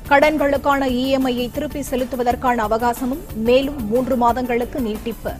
கடன்களுக்கான இஎம்ஐயை திருப்பி செலுத்துவதற்கான அவகாசமும் மேலும் மூன்று மாதங்களுக்கு நீட்டிப்பு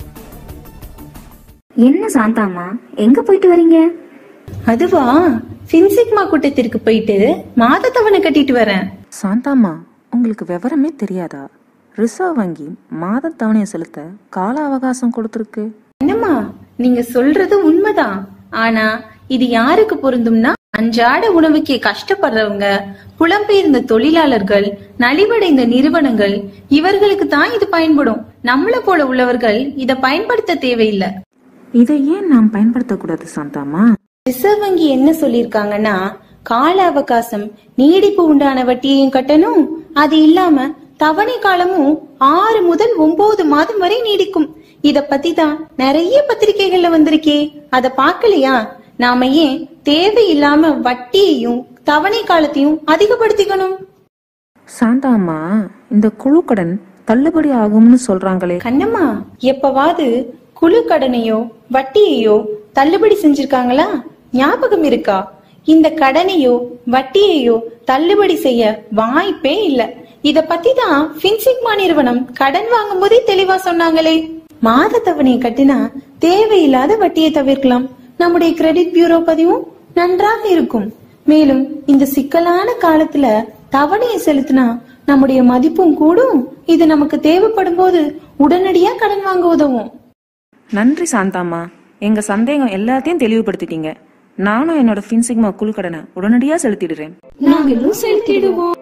என்ன சாந்தாம்மா எங்க போயிட்டு வரீங்க அதுவா பின்சிக்மா கூட்டத்திற்கு போயிட்டு மாத தவணை கட்டிட்டு வரேன் சாந்தாம்மா உங்களுக்கு விவரமே தெரியாதா ரிசர்வ் வங்கி மாத தவணையை செலுத்த கால அவகாசம் கொடுத்துருக்கு என்னம்மா நீங்க சொல்றது உண்மைதான் ஆனா இது யாருக்கு பொருந்தும்னா அன்றாட உணவுக்கே கஷ்டப்படுறவங்க புலம்பெயர்ந்த தொழிலாளர்கள் நலிவடைந்த நிறுவனங்கள் இவர்களுக்கு தான் இது பயன்படும் நம்மள போல உள்ளவர்கள் இத பயன்படுத்த தேவையில்லை இதை ஏன் நாம் பயன்படுத்தக்கூடாது சாந்தாம்மா ரிசர்வ் வங்கி என்ன சொல்லிருக்காங்கன்னா கால அவகாசம் நீடிப்பு உண்டான வட்டியையும் கட்டணும் அது இல்லாம தவணை காலமும் ஆறு முதல் ஒன்பது மாதம் வரை நீடிக்கும் இத பத்தி தான் நிறைய பத்திரிகைகள்ல வந்திருக்கே அத பாக்கலையா நாம ஏன் தேவையில்லாம வட்டியையும் தவணை காலத்தையும் அதிகப்படுத்திக்கணும் சாந்தாம்மா இந்த குழு கடன் தள்ளுபடி ஆகும்னு சொல்றாங்களே கண்ணம்மா எப்பவாவது குழு கடனையோ வட்டியையோ தள்ளுபடி செஞ்சிருக்காங்களா ஞாபகம் இருக்கா இந்த கடனையோ வட்டியையோ தள்ளுபடி செய்ய வாய்ப்பே இல்ல இத பத்தி தான் பின்சிக்மா நிறுவனம் கடன் வாங்கும் போதே தெளிவா சொன்னாங்களே மாத தவணையை கட்டினா தேவையில்லாத வட்டியை தவிர்க்கலாம் நம்முடைய கிரெடிட் பியூரோ பதிவும் நன்றாக இருக்கும் மேலும் இந்த சிக்கலான காலத்துல தவணையை செலுத்தினா நம்முடைய மதிப்பும் கூடும் இது நமக்கு தேவைப்படும் போது உடனடியா கடன் வாங்க உதவும் நன்றி சாந்தாம்மா எங்க சந்தேகம் எல்லாத்தையும் தெளிவுபடுத்திட்டீங்க நானும் என்னோட ஃபின்சிக்மா குழு கடனை உடனடியா செலுத்திடுறேன் நாங்களும் செலுத்திடுவோம்